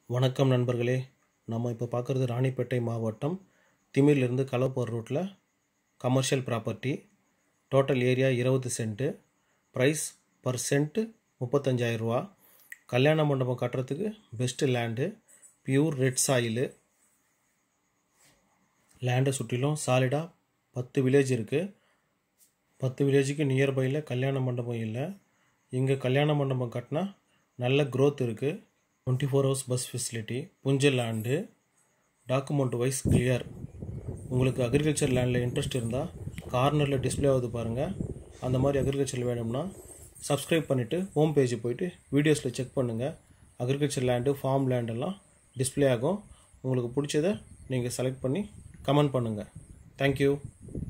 வணக்கம் நண்பர்களே நம்ம இப்போ பார்க்குறது ராணிப்பேட்டை மாவட்டம் திமிர்லேருந்து கலப்போர் ரோட்டில் கமர்ஷியல் ப்ராப்பர்ட்டி டோட்டல் ஏரியா இருபது சென்ட்டு ப்ரைஸ் பர் சென்ட்டு முப்பத்தஞ்சாயிரரூவா கல்யாண மண்டபம் கட்டுறதுக்கு best land pure red soil லேண்டை சுற்றிலும் சாலிடாக பத்து வில்லேஜ் இருக்குது பத்து வில்லேஜுக்கு நியர்பையில் கல்யாண மண்டபம் இல்லை இங்கே கல்யாண மண்டபம் கட்டினா நல்ல growth இருக்குது twenty four hours bus facility புஞ்ச லேண்டு டாக்குமெண்ட் வைஸ் கிளியர் உங்களுக்கு அக்ரிகல்ச்சர் லேண்டில் இன்ட்ரெஸ்ட் இருந்தால் கார்னரில் டிஸ்ப்ளே ஆகுது பாருங்கள் அந்த மாதிரி அக்ரிகல்ச்சர் வேணும்னா சப்ஸ்கிரைப் பண்ணிவிட்டு ஹோம் பேஜ் போயிட்டு வீடியோஸில் செக் பண்ணுங்கள் அக்ரிகல்ச்சர் லேண்டு ஃபார்ம் லேண்டெல்லாம் டிஸ்ப்ளே ஆகும் உங்களுக்கு பிடிச்சதை நீங்கள் செலக்ட் பண்ணி கமெண்ட் பண்ணுங்கள் தேங்க்யூ